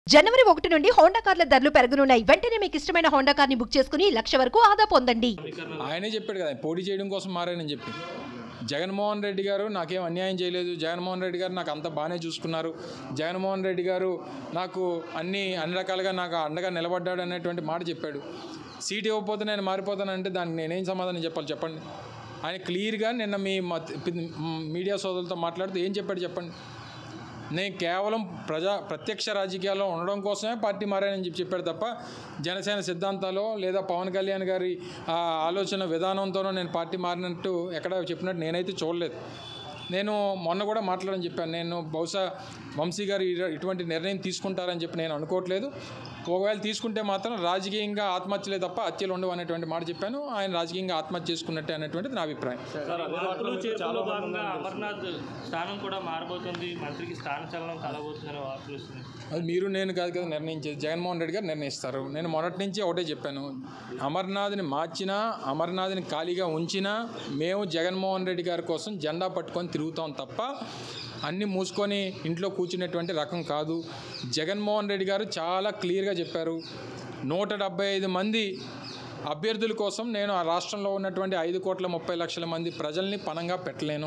జనవరి ఒకటి నుండి హోండా కార్ల ధరలు పెరగనున్నాయి వెంటనే మీకు ఇష్టమైన హోండా కార్ని బుక్ చేసుకుని లక్ష వరకు ఆదా పొందండి ఆయనే చెప్పాడు కదా పోటీ చేయడం కోసం మారానని చెప్పి జగన్మోహన్ రెడ్డి గారు నాకేం అన్యాయం చేయలేదు జగన్మోహన్ రెడ్డి గారు నాకు అంత బాగానే చూసుకున్నారు జగన్మోహన్ రెడ్డి గారు నాకు అన్ని అన్ని రకాలుగా నాకు అండగా నిలబడ్డాడు అనేటువంటి మాట చెప్పాడు సీట్ ఇవ్వకపోతే నేను మారిపోతానంటే దానికి నేనేం సమాధానం చెప్పాలి చెప్పండి ఆయన క్లియర్గా నిన్న మీ మత్- మీడియా సోదరులతో మాట్లాడుతూ ఏం చెప్పాడు చెప్పండి నేను కేవలం ప్రజా ప్రత్యక్ష రాజకీయాల్లో ఉండడం కోసమే పార్టీ మారానని చెప్పి చెప్పాడు తప్ప జనసేన సిద్ధాంతాలు లేదా పవన్ కళ్యాణ్ గారి ఆ ఆలోచన విధానంతోనో నేను పార్టీ మారినట్టు ఎక్కడ చెప్పినట్టు నేనైతే చూడలేదు నేను మొన్న కూడా మాట్లాడని చెప్పాను నేను బహుశా వంశీ గారు ఇర- ఇటువంటి నిర్ణయం తీసుకుంటారని చెప్పి నేను అనుకోవట్లేదు ఒకవేళ తీసుకుంటే మాత్రం రాజకీయంగా ఆత్మహత్యలే తప్ప హత్యలు ఉండవు అనేటువంటి మాట చెప్పాను ఆయన రాజకీయంగా ఆత్మహత్య చేసుకున్నట్టే అనేటువంటిది నా అభిప్రాయం మార్పులు చేర్పులో భాగంగా అమర్నాథ్ స్థానం కూడా మారబోతుంది మంత్రికి స్థాన చలనం కలబోతుందని వార్తలు వస్తున్నాయి అది మీరు నేను కాదు కదా నిర్ణయించేది జగన్మోహన్ రెడ్డి గారు నిర్ణయిస్తారు నేను మొదటి నుంచి ఒకటే చెప్పాను అమర్నాథ్ని మార్చినా అమర్నాథ్ని ఖాళీగా ఉంచినా మేము జగన్మోహన్ రెడ్డి గారి కోసం జెండా పట్టుకొని తిరుగుతాం తప్ప అన్నీ మూసుకొని ఇంట్లో కూర్చునేటువంటి రకం కాదు జగన్మోహన్ రెడ్డి గారు చాలా క్లియర్గా చెప్పారు నూట డెబ్బై ఐదు మంది అభ్యర్థుల కోసం నేను ఆ రాష్ట్రంలో ఉన్నటువంటి ఐదు కోట్ల ముప్పై లక్షల మంది ప్రజల్ని పణంగా పెట్టలేను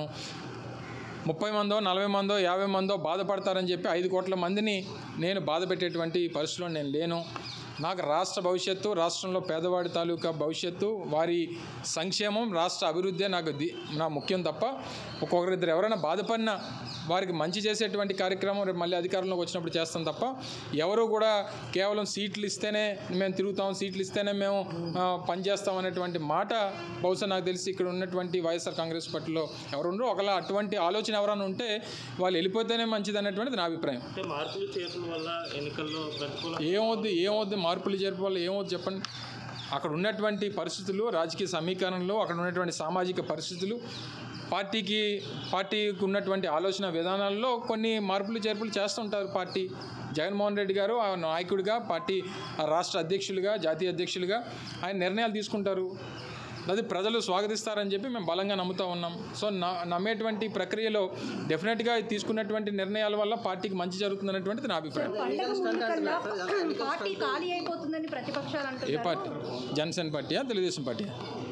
ముప్పై మందో నలభై మందో యాభై మందో బాధపడతారని చెప్పి ఐదు కోట్ల మందిని నేను బాధ పెట్టేటువంటి పరిస్థితిలో నేను లేను నాకు రాష్ట్ర భవిష్యత్తు రాష్ట్రంలో పేదవాడి తాలూకా భవిష్యత్తు వారి సంక్షేమం రాష్ట్ర అభివృద్ధి నాకు ది నా ముఖ్యం తప్ప ఒక్కొక్కరిద్దరు ఎవరైనా బాధపడినా వారికి మంచి చేసేటువంటి కార్యక్రమం రేపు మళ్ళీ అధికారంలోకి వచ్చినప్పుడు చేస్తాం తప్ప ఎవరు కూడా కేవలం సీట్లు ఇస్తేనే మేము తిరుగుతాం సీట్లు ఇస్తేనే మేము ఆ, పనిచేస్తాం అనేటువంటి మాట బహుశా నాకు తెలిసి ఇక్కడ ఉన్నటువంటి వైఎస్ఆర్ కాంగ్రెస్ పార్టీలో ఎవరు ఉండరు ఒకవేళ అటువంటి ఆలోచన ఎవరైనా ఉంటే వాళ్ళు వెళ్ళిపోతేనే మంచిది అనేటువంటిది నా అభిప్రాయం అంటే మార్పులు చేర్పుల వల్ల ఎన్నికల్లో ప్రతికూల ఏమవుద్ది ఏమవుద్ది మార్పులు చేర్పు వల్ల ఏమవుద్ది చెప్పండి అక్కడ ఉన్నటువంటి పరిస్థితులు రాజకీయ సమీకరణలు అక్కడ ఉన్నటువంటి సామాజిక పరిస్థితులు పార్టీకి పార్టీకి ఉన్నటువంటి ఆలోచన విధానాల్లో కొన్ని మార్పులు చేర్పులు చేస్తుంటారు పార్టీ జగన్మోహన్ రెడ్డి గారు ఆ నాయకుడిగా పార్టీ ఆ రాష్ట్ర అధ్యక్షులుగా జాతీయ అధ్యక్షులుగా ఆయన నిర్ణయాలు తీసుకుంటారు అది ప్రజలు స్వాగతిస్తారని చెప్పి మేము బలంగా నమ్ముతూ ఉన్నాం సో నా నమ్మేటువంటి ప్రక్రియలో డెఫినెట్గా తీసుకున్నటువంటి నిర్ణయాల వల్ల పార్టీకి మంచి జరుగుతుందనేటువంటిది నా అభిప్రాయం పండగ ముందుకల్లా పార్టీ ఖాళీ అయిపోతుందని ప్రతిపక్షాలు ఏ అంటున్నారు పార్టీ జనసేన పార్టీయా తెలుగుదేశం పార్టీయా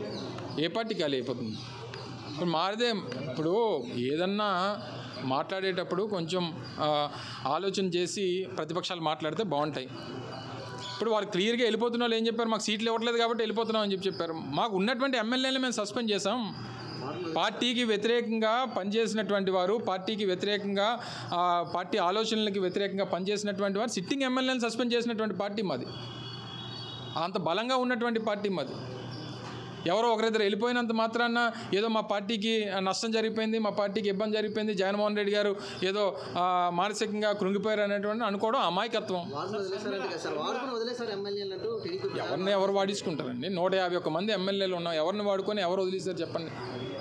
ఏ పార్టీ ఖాళీ అయిపోతుంది ఇప్పుడు మారిదే ఇప్పుడు ఏదన్నా మాట్లాడేటప్పుడు కొంచెం ఆ, ఆలోచన చేసి ప్రతిపక్షాలు మాట్లాడితే బాగుంటాయి ఇప్పుడు వాళ్ళు క్లియర్గా వెళ్ళిపోతున్న వాళ్ళు ఏం చెప్పారు మాకు సీట్లు ఇవ్వట్లేదు కాబట్టి వెళ్ళిపోతున్నాం అని చెప్పి చెప్పారు మాకు ఉన్నటువంటి ఎమ్మెల్యేలు మేము సస్పెండ్ చేసాం పార్టీకి వ్యతిరేకంగా పనిచేసినటువంటి వారు పార్టీకి వ్యతిరేకంగా ఆ, పార్టీ ఆలోచనలకి వ్యతిరేకంగా పనిచేసినటువంటి వారు సిట్టింగ్ ఎమ్మెల్యేలను సస్పెండ్ చేసినటువంటి పార్టీ మాది అంత బలంగా ఉన్నటువంటి పార్టీ మాది ఎవరో ఒకరిద్దరు వెళ్ళిపోయినంత మాత్రాన ఏదో మా పార్టీకి నష్టం జరిగిపోయింది మా పార్టీకి ఇబ్బంది జరిగిపోయింది జగన్మోహన్ రెడ్డి గారు ఏదో ఆ, మానసికంగా కృంగిపోయారు అనేటువంటి అనుకోవడం అమాయకత్వం వాడుకుని వదిలేశారంట కదా సార్ వాడుకుని వదిలేశారు ఎమ్మెల్యేలు అంటూ టీడీపీ ఎవరిని ఎవరు వాడించుకుంటారండి నూట యాభై ఒక్క మంది ఎమ్మెల్యేలు ఉన్నాం ఎవరిని వాడుకొని ఎవరు వదిలేశారు చెప్పండి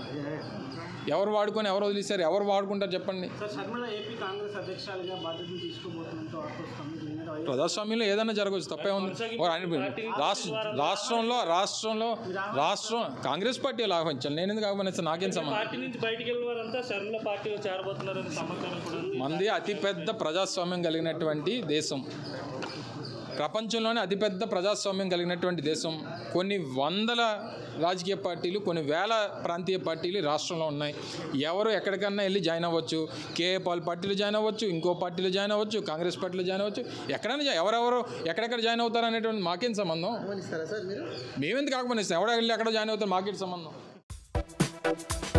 ఎవరు వాడుకొని ఎవరు వదిలేశారు ఎవరు వాడుకుంటారు చెప్పండి సార్ శర్మిల ఏపీ కాంగ్రెస్ అధ్యక్షురాలుగా బాధ్యతలు తీసుకోబోతున్నట్టు వార్త వస్తుంది దీని మీద వైఎస్ ప్రజాస్వామ్యంలో ఏదైనా జరగవచ్చు తప్పే ఉంది ఓ ఆయన రాష్ట్ర రాష్ట్రంలో రాష్ట్రంలో రాష్ట్రం కాంగ్రెస్ పార్టీ లాభించాలి నేను ఎందుకు ఆహ్వానిస్తాను నాకేం సంబంధం పార్టీ నుంచి బయటికి వెళ్ళిన వారంతా శర్మిల పార్టీలో చేరబోతున్నారని సమాచారం కూడా ఉంది మంది అతిపెద్ద ప్రజాస్వామ్యం కలిగినటువంటి దేశం ప్రపంచంలోనే అతిపెద్ద ప్రజాస్వామ్యం కలిగినటువంటి దేశం కొన్ని వందల రాజకీయ పార్టీలు కొన్ని వేల ప్రాంతీయ పార్టీలు ఈ రాష్ట్రంలో ఉన్నాయి ఎవరు ఎక్కడికన్నా వెళ్ళి జాయిన్ అవ్వచ్చు కేఏ పాల్ పార్టీలో జాయిన్ అవ్వచ్చు ఇంకో పార్టీలో జాయిన్ అవ్వచ్చు కాంగ్రెస్ పార్టీలో జాయిన్ అవ్వచ్చు ఎక్కడైనా జా- ఎవరెవరు ఎక్కడెక్కడ జాయిన్ అవుతారు అనేటువంటి మాకేం సంబంధం ఆహ్వానిస్తారా సార్ మీరు మేమెందుకు ఆహ్వానిస్తాం ఎవడ వెళ్ళి ఎక్కడ జాయిన్ అవుతారు మాకేంటి సంబంధం